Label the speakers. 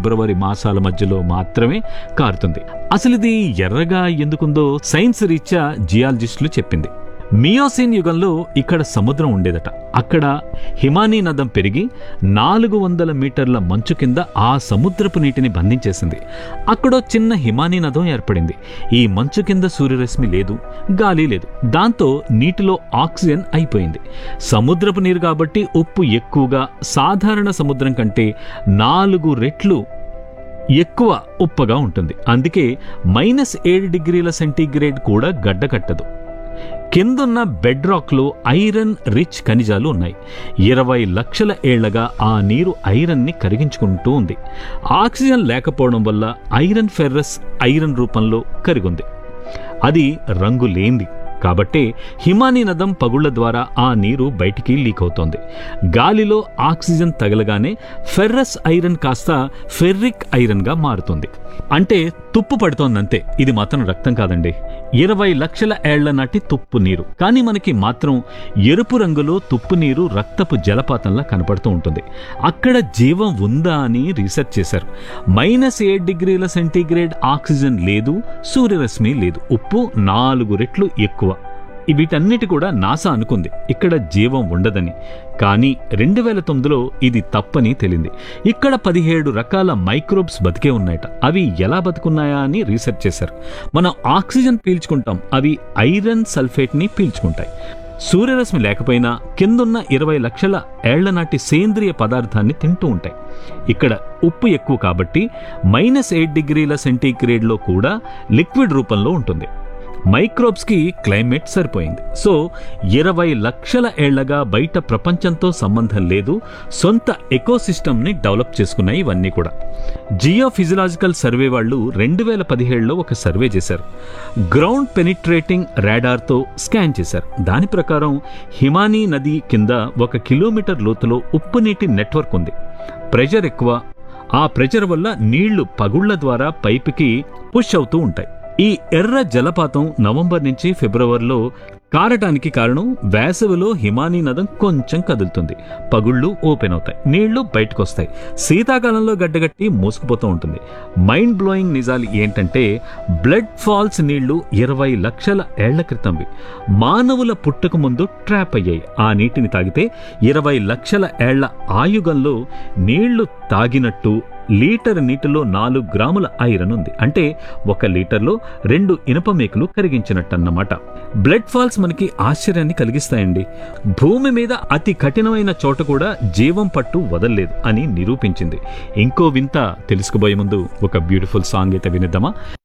Speaker 1: ఫిబ్రవరి మాసాల మధ్యలో మాత్రమే కారుతుంది అసలు ఇది ఎర్రగా ఎందుకుందో సైన్స్ రీత్యా జియాలజిస్టులు చెప్పింది మియోసిన్ యుగంలో ఇక్కడ సముద్రం ఉండేదట అక్కడ హిమానీ నదం పెరిగి నాలుగు వందల మీటర్ల మంచు కింద ఆ సముద్రపు నీటిని బంధించేసింది అక్కడో చిన్న హిమానీ నదం ఏర్పడింది ఈ మంచు కింద సూర్యరశ్మి లేదు గాలి లేదు దాంతో నీటిలో ఆక్సిజన్ అయిపోయింది సముద్రపు నీరు కాబట్టి ఉప్పు ఎక్కువగా సాధారణ సముద్రం కంటే నాలుగు రెట్లు ఎక్కువ ఉప్పగా ఉంటుంది అందుకే మైనస్ ఏడు డిగ్రీల సెంటీగ్రేడ్ కూడా గడ్డకట్టదు కిందున్న బెడ్ రాక్లో ఐరన్ రిచ్ ఖనిజాలు ఉన్నాయి ఇరవై లక్షల ఏళ్లగా ఆ నీరు ఐరన్ని కరిగించుకుంటూ ఉంది ఆక్సిజన్ లేకపోవడం వల్ల ఐరన్ ఫెర్రస్ ఐరన్ రూపంలో కరిగుంది అది రంగు లేంది కాబట్టే హిమానీ నదం పగుళ్ల ద్వారా ఆ నీరు బయటికి లీక్ అవుతోంది గాలిలో ఆక్సిజన్ తగలగానే ఫెర్రస్ ఐరన్ కాస్త ఫెర్రిక్ ఐరన్గా మారుతుంది అంటే తుప్పు పడుతోందంతే ఇది మాత్రం రక్తం కాదండి ఇరవై లక్షల ఏళ్ల నాటి తుప్పు నీరు కానీ మనకి మాత్రం ఎరుపు రంగులో తుప్పు నీరు రక్తపు జలపాతంలా కనపడుతూ ఉంటుంది అక్కడ జీవం ఉందా అని రీసెర్చ్ చేశారు మైనస్ ఏడు డిగ్రీల సెంటీగ్రేడ్ ఆక్సిజన్ లేదు సూర్యరశ్మి లేదు ఉప్పు నాలుగు రెట్లు ఎక్కువ వీటన్నిటి కూడా నాసా అనుకుంది ఇక్కడ జీవం ఉండదని కానీ రెండు వేల తొమ్మిదిలో ఇది తప్పని తేలింది ఇక్కడ పదిహేడు రకాల మైక్రోబ్స్ బతికే ఉన్నాయట అవి ఎలా బతుకున్నాయా అని రీసెర్చ్ చేశారు మనం ఆక్సిజన్ పీల్చుకుంటాం అవి ఐరన్ సల్ఫేట్ని పీల్చుకుంటాయి సూర్యరశ్మి లేకపోయినా కిందున్న ఇరవై లక్షల ఏళ్ల నాటి సేంద్రియ పదార్థాన్ని తింటూ ఉంటాయి ఇక్కడ ఉప్పు ఎక్కువ కాబట్టి మైనస్ ఎయిట్ డిగ్రీల సెంటీగ్రేడ్లో కూడా లిక్విడ్ రూపంలో ఉంటుంది మైక్రోబ్స్కి క్లైమేట్ సరిపోయింది సో ఇరవై లక్షల ఏళ్లగా బయట ప్రపంచంతో సంబంధం లేదు సొంత ఎకోసిస్టమ్ని డెవలప్ చేసుకున్నాయి ఇవన్నీ కూడా జియో ఫిజిలాజికల్ సర్వే వాళ్ళు రెండు వేల పదిహేడులో ఒక సర్వే చేశారు గ్రౌండ్ పెనిట్రేటింగ్ రాడార్తో స్కాన్ చేశారు దాని ప్రకారం హిమానీ నది కింద ఒక కిలోమీటర్ లోతులో ఉప్పు నీటి నెట్వర్క్ ఉంది ప్రెషర్ ఎక్కువ ఆ ప్రెషర్ వల్ల నీళ్లు పగుళ్ల ద్వారా పైపుకి పుష్ అవుతూ ఉంటాయి ఈ ఎర్ర జలపాతం నవంబర్ నుంచి ఫిబ్రవరిలో కారటానికి కారణం వేసవిలో హిమానీ నదం కొంచెం కదులుతుంది పగుళ్ళు ఓపెన్ అవుతాయి నీళ్లు బయటకు వస్తాయి శీతాకాలంలో గడ్డగట్టి మూసుకుపోతూ ఉంటుంది మైండ్ బ్లోయింగ్ నిజాలు ఏంటంటే బ్లడ్ ఫాల్స్ నీళ్లు ఇరవై లక్షల ఏళ్ల క్రితంవి మానవుల పుట్టుక ముందు ట్రాప్ అయ్యాయి ఆ నీటిని తాగితే ఇరవై లక్షల ఏళ్ల ఆయుగంలో నీళ్లు తాగినట్టు లీటర్ నీటిలో నాలుగు గ్రాముల ఐరన్ ఉంది అంటే ఒక లీటర్లో రెండు ఇనుప మేకులు కరిగించినట్టన్నమాట బ్లడ్ ఫాల్స్ మనకి ఆశ్చర్యాన్ని కలిగిస్తాయండి భూమి మీద అతి కఠినమైన చోట కూడా జీవం పట్టు వదల్లేదు అని నిరూపించింది ఇంకో వింత తెలుసుకుపోయే ముందు ఒక బ్యూటిఫుల్ సాంగ్ అయితే వినిద్దామా